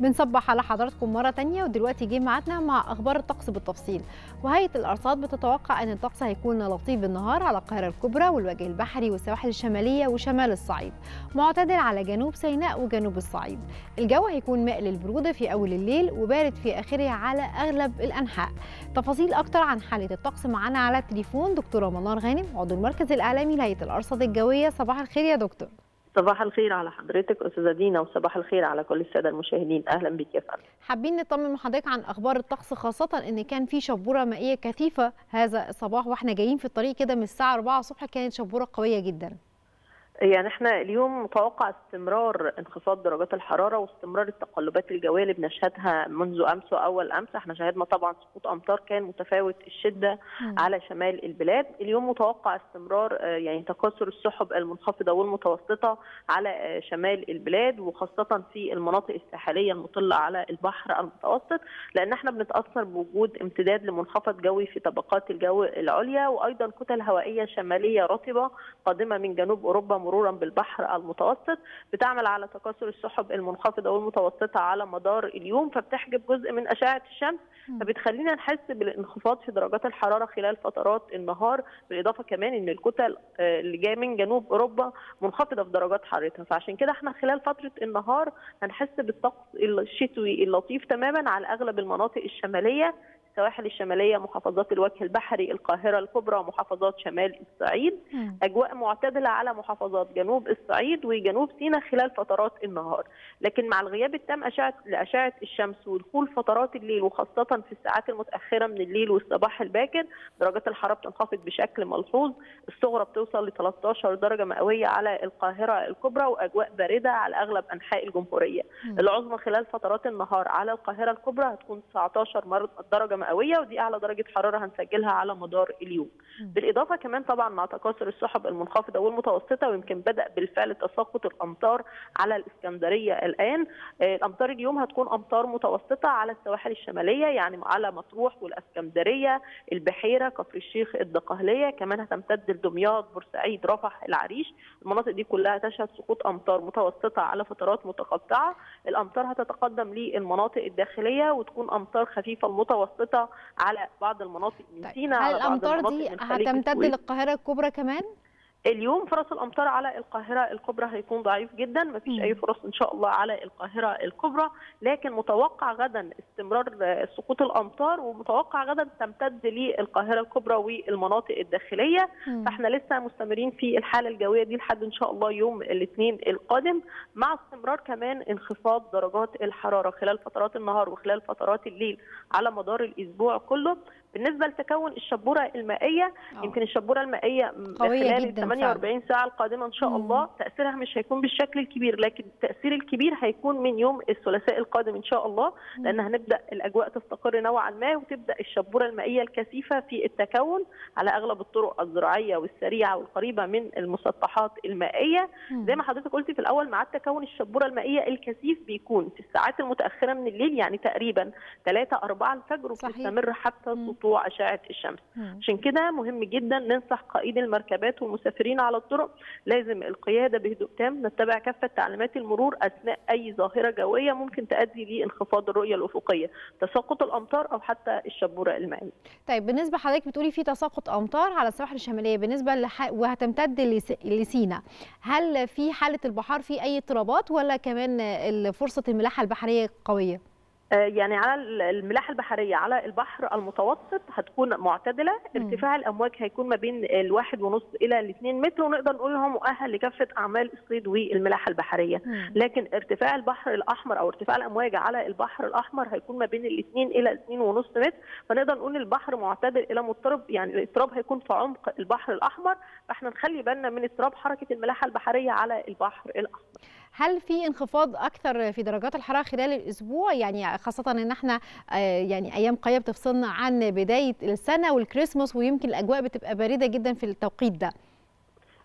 بنصبح على حضراتكم مرة تانية ودلوقتي جه ميعادنا مع أخبار الطقس بالتفصيل وهيئة الأرصاد بتتوقع أن الطقس هيكون لطيف بالنهار على القاهرة الكبرى والوجه البحري والسواحل الشمالية وشمال الصعيد معتدل على جنوب سيناء وجنوب الصعيد الجو هيكون مائل للبرودة في أول الليل وبارد في آخره على أغلب الأنحاء تفاصيل أكتر عن حالة الطقس معانا على التليفون دكتورة منار غانم عضو المركز الإعلامي لهيئة الأرصاد الجوية صباح الخير يا دكتور صباح الخير على حضرتك استاذه دينا وصباح الخير على كل الساده المشاهدين اهلا بك يا فندم حابين نطمن من حضرتك عن اخبار الطقس خاصه ان كان في شبوره مائيه كثيفه هذا الصباح واحنا جايين في الطريق كده من الساعه 4 الصبح كانت شبوره قويه جدا يعني احنا اليوم متوقع استمرار انخفاض درجات الحراره واستمرار التقلبات الجويه اللي بنشهدها منذ امس واول امس احنا شهدنا طبعا سقوط امطار كان متفاوت الشده م. على شمال البلاد اليوم متوقع استمرار يعني تكاثر السحب المنخفضه والمتوسطه على شمال البلاد وخاصه في المناطق الساحليه المطله على البحر المتوسط لان احنا بنتاثر بوجود امتداد لمنخفض جوي في طبقات الجو العليا وايضا كتل هوائيه شماليه رطبه قادمه من جنوب اوروبا مرورا بالبحر المتوسط بتعمل على تكاثر السحب المنخفضه والمتوسطه على مدار اليوم فبتحجب جزء من اشعه الشمس فبتخلينا نحس بالانخفاض في درجات الحراره خلال فترات النهار بالاضافه كمان ان الكتل اللي جايه من جنوب اوروبا منخفضه في درجات حرارتها فعشان كده احنا خلال فتره النهار هنحس بالطقس الشتوي اللطيف تماما على اغلب المناطق الشماليه السواحل الشماليه محافظات الوجه البحري القاهره الكبرى ومحافظات شمال الصعيد م. اجواء معتدله على محافظات جنوب الصعيد وجنوب سيناء خلال فترات النهار لكن مع الغياب التام اشعه لاشعه الشمس ودخول فترات الليل وخاصه في الساعات المتاخره من الليل والصباح الباكر درجات الحراره بتنخفض بشكل ملحوظ الصغرى بتوصل ل 13 درجه مئويه على القاهره الكبرى واجواء بارده على اغلب انحاء الجمهوريه م. العظمى خلال فترات النهار على القاهره الكبرى هتكون 19 درجه مئويه ودي اعلى درجه حراره هنسجلها على مدار اليوم. بالاضافه كمان طبعا مع تكاثر السحب المنخفضه والمتوسطه ويمكن بدا بالفعل تساقط الامطار على الاسكندريه الان الامطار اليوم هتكون امطار متوسطه على السواحل الشماليه يعني على مطروح والاسكندريه البحيره كفر الشيخ الدقهليه كمان هتمتد لدمياط بورسعيد رفح العريش المناطق دي كلها تشهد سقوط امطار متوسطه على فترات متقطعه الامطار هتتقدم للمناطق الداخليه وتكون امطار خفيفه المتوسطه على بعض المناطق من سيناء هل الامطار دي هتمتد للقاهره الكبرى كمان؟ اليوم فرص الامطار على القاهره الكبرى هيكون ضعيف جدا ما فيش اي فرص ان شاء الله على القاهره الكبرى لكن متوقع غدا استمرار سقوط الامطار ومتوقع غدا تمتد للقاهره الكبرى والمناطق الداخليه م. فاحنا لسه مستمرين في الحاله الجويه دي لحد ان شاء الله يوم الاثنين القادم مع استمرار كمان انخفاض درجات الحراره خلال فترات النهار وخلال فترات الليل على مدار الاسبوع كله بالنسبه لتكون الشبوره المائيه أوه. يمكن الشبوره المائيه خلال ال 48 فعلا. ساعه القادمه ان شاء مم. الله تاثيرها مش هيكون بالشكل الكبير لكن التاثير الكبير هيكون من يوم الثلاثاء القادم ان شاء الله مم. لان هنبدا الاجواء تستقر نوعا ما وتبدا الشبوره المائيه الكثيفه في التكون على اغلب الطرق الزراعيه والسريعه والقريبه من المسطحات المائيه مم. زي ما حضرتك قلتي في الاول مع تكون الشبوره المائيه الكثيف بيكون في الساعات المتاخره من الليل يعني تقريبا 3 4 الفجر وبتستمر حتى سطوع اشعه الشمس مم. عشان كده مهم جدا ننصح قائدي المركبات والمسافرين على الطرق لازم القياده بهدوء تام نتبع كافه تعليمات المرور اثناء اي ظاهره جويه ممكن تؤدي لانخفاض الرؤيه الافقيه تساقط الامطار او حتى الشبوره المائيه طيب بالنسبه حضرتك بتقولي في تساقط امطار على السواحل الشماليه بالنسبه لح... وهتمتد لس... لسينا هل في حاله البحار في اي اضطرابات ولا كمان فرصه الملاحه البحريه قويه يعني على الملاحه البحريه على البحر المتوسط هتكون معتدله ارتفاع الامواج هيكون ما بين الواحد ونص الى الاثنين متر ونقدر نقول هو مؤهل لكافه اعمال الصيد والملاحه البحريه مم. لكن ارتفاع البحر الاحمر او ارتفاع الامواج على البحر الاحمر هيكون ما بين الاثنين الى اثنين ونص متر فنقدر نقول البحر معتدل الى مضطرب يعني الاضطراب هيكون في عمق البحر الاحمر فاحنا نخلي بالنا من اضطراب حركه الملاحه البحريه على البحر الاحمر هل في انخفاض اكثر في درجات الحراره خلال الاسبوع يعني خاصه ان احنا يعني ايام قليله بتفصلنا عن بدايه السنه والكريسماس ويمكن الاجواء بتبقى بارده جدا في التوقيت ده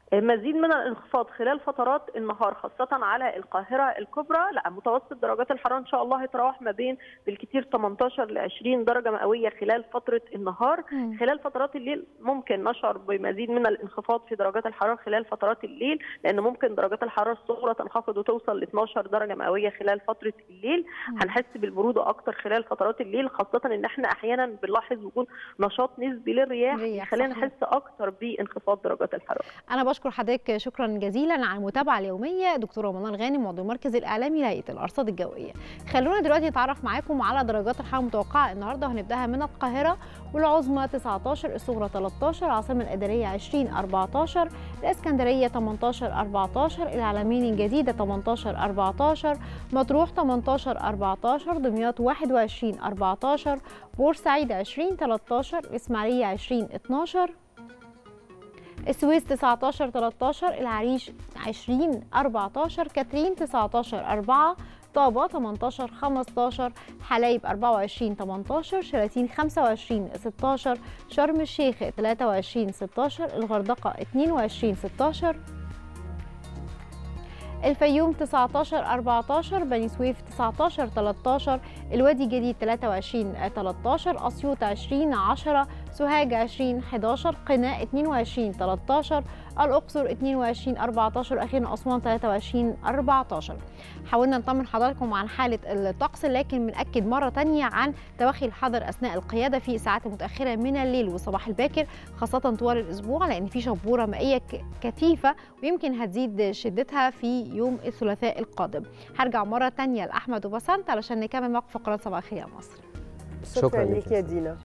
مزيد من الانخفاض خلال فترات النهار خاصة على القاهرة الكبرى لا متوسط درجات الحرارة إن شاء الله هيتراوح ما بين بالكثير 18 ل 20 درجة مئوية خلال فترة النهار مم. خلال فترات الليل ممكن نشعر بمزيد من الانخفاض في درجات الحرارة خلال فترات الليل لأن ممكن درجات الحرارة الصغرى تنخفض وتوصل ل 12 درجة مئوية خلال فترة الليل مم. هنحس بالبرودة أكتر خلال فترات الليل خاصة إن إحنا أحيانا بنلاحظ وجود نشاط نسبي للرياح رياح، خلينا صحيح. نحس أكتر بانخفاض درجات الحرارة أنا بشكر حضرتك شكرا جزيلا على المتابعة اليومية دكتورة منال غانم عضو المركز الإعلامي لهيئة الأرصاد الجوية خلونا دلوقتي نتعرف معاكم على درجات الحرارة المتوقعة النهاردة وهنبدأها من القاهرة والعظمى 19 الصغرى 13 العاصمة الإدارية 20 14 الإسكندرية 18 14 العلمين الجديدة 18 14 مطروح 18 14 دمياط 21 14 بورسعيد 20 13 الإسماعيلية 20 12 السويس 19 13 العريش 20 14 كاترين 19 4 طابة 18 15 حلايب 24 18 شلاتين 25 16 شرم الشيخ 23 16 الغردقة 22 16 الفيوم 19 14 بني سويف 19 13 الوادي الجديد 23 13 اسيوط 20 10 سوهاج 20 11 قناة 22 13 الاقصر 22 14 اخيرا اسوان 23 14 حاولنا نطمن حضراتكم عن حاله الطقس لكن بنأكد مره تانية عن توخي الحذر اثناء القياده في الساعات المتاخره من الليل والصباح الباكر خاصه طوال الاسبوع لان في شبوره مائيه ك- كثيفه ويمكن هتزيد شدتها في يوم الثلاثاء القادم هرجع مره تانية لاحمد وبسنت علشان نكمل معاكم فقرات صباح الخير يا مصر شكرا شكرا ليك ليك يا دينا